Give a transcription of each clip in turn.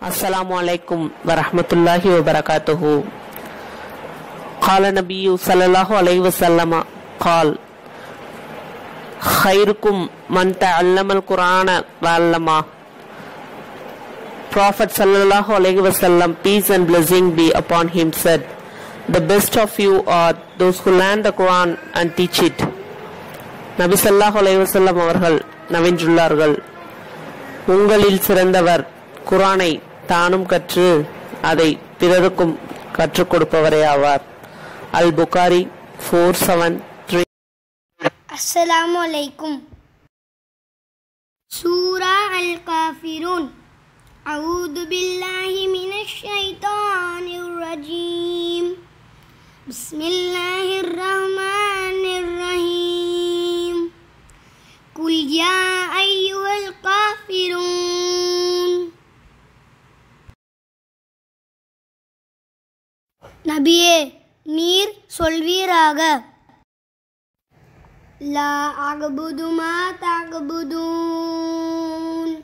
السلام عليكم ورحمة الله وبركاته قال النبي صلى الله عليه وسلم قال خيركم من تعلم القرآن وعلمه Prophet sallallahu alaihi wasallam peace and blessing be upon him said the best of you are those who learn the Quran and teach it நபி ஸல்லல்லாஹு அலைஹி வஸல்லம் அவர்கள் நவின்றுள்ளார்கள் உங்களில் சிறந்தவர் குரானை தானும் கற்று அதை பிறருக்கும் கற்றுக் கொடுப்பவரே ஆவார் அல் புகாரி ஃபோர் செவன் த்ரீ அஸ்ஸலாமு அலைக்கும் சூரா அல் காஃபிரூன் أعوذ بالله من الشيطان الرجيم بسم الله الرحمن الرحيم قل يا أيها الكافرون நபியே நீர் சொல்வீராக லா அகபுதுமா தகபுதூன்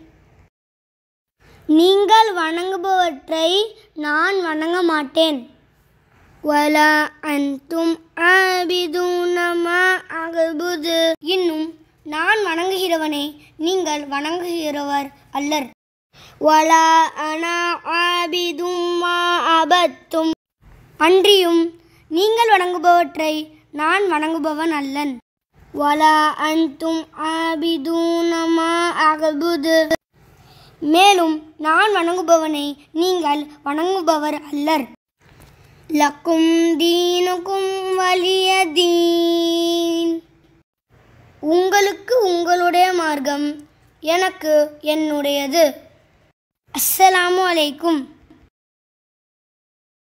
நீங்கள் வணங்குபவற்றை நான் வணங்க மாட்டேன் வலா அன்தும் ஆபிதூனமா அகபுது இன்னும் நான் வணங்குகிறவனை நீங்கள் வணங்குகிறவர் அல்லர் வலா அனா ஆபிதும்மா அபத்தும் அன்றியும் நீங்கள் வணங்குபவற்றை நான் வணங்குபவன் அல்லன் வலா அன்தும் ஆபிதூனமா அகபுது மேலும் நான் வணங்குபவனை நீங்கள் வணங்குபவர் அல்லர் லக்கும் தீனுக்கும் வலிய தீன் உங்களுக்கு உங்களுடைய மார்க்கம் எனக்கு என்னுடையது அஸ்ஸலாமு அலைக்கும்